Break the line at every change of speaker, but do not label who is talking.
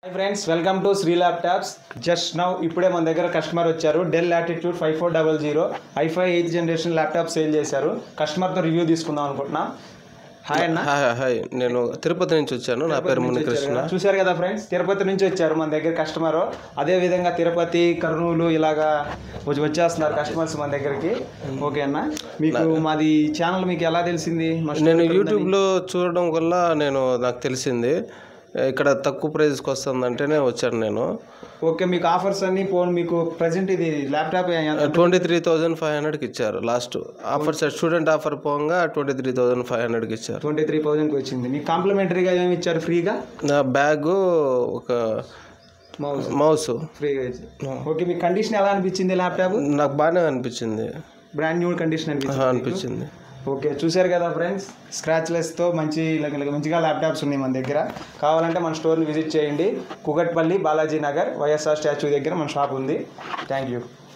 hi friends welcome to Shri laptops just now ఇప్పుడే మన దగ్గర కస్టమర్ వచ్చారు Dell Latitude five four double zero i five eighth generation laptop sale చేశారు కస్టమర్తో review తీసుకుందాం అనుకుంటున్నాం హాయ్ అన్న
హాయ్ హాయ్ నేను తిరుపతి నుంచి వచ్చాను నా పేరు మునికృష్ణ
చూశారు కదా ఫ్రెండ్స్ తిరుపతి నుంచి వచ్చారు మన దగ్గర కస్టమర్ అదే విధంగా తిరుపతి కర్నూలు ఇలాగా వచ్చి వచ్చేస్తున్నారు కస్టమర్స్ మన దగ్గరికి ఓకే అన్న మీకు మాది ఛానల్ మీకు ఎలా తెలిసింది మా
నేను యూట్యూబ్లో చూడడం వల్ల నేను నాకు తెలిసింది ఇక్కడ తక్కువ ప్రైస్కి వస్తుందంటేనే వచ్చాను నేను
ఓకే మీకు ఆఫర్స్ అన్ని ఫోన్ మీకు ప్రజెంట్ ఇది laptop
twenty three thousand five హండ్రెడ్కి ఇచ్చారు లాస్ట్ ఆఫర్ స్టూడెంట్ ఆఫర్ పోగా ట్వంటీ త్రీ థౌజండ్ ఫైవ్ హండ్రెడ్కి ఇచ్చారు
ట్వంటీ త్రీ థౌజండ్కి వచ్చింది మీకు కాంప్లిమెంటరీగా ఏమి ఇచ్చారు ఫ్రీగా
నా బ్యాగు ఒక
మౌస్
మౌస్
ఫ్రీగా ఇచ్చారు ఓకే మీకు కండిషన్ ఎలా అనిపించింది ల్యాప్టాప్
నాకు బాగానే అనిపించింది
బ్రాండ్ న్యూ కండిషన్ అనిపించింది
అనిపించింది
ఓకే చూశారు కదా ఫ్రెండ్స్ స్క్రాచ్లెస్తో మంచి ఇలా- ఇలా మంచిగా ల్యాప్టాప్స్ ఉన్నాయి మన దగ్గర కావాలంటే మన స్టోర్ని విజిట్ చేయండి కుకట్పల్లి బాలాజీ నగర్ వైఎస్ఆర్ స్టాచ్యూ దగ్గర మన షాప్ ఉంది థ్యాంక్ యూ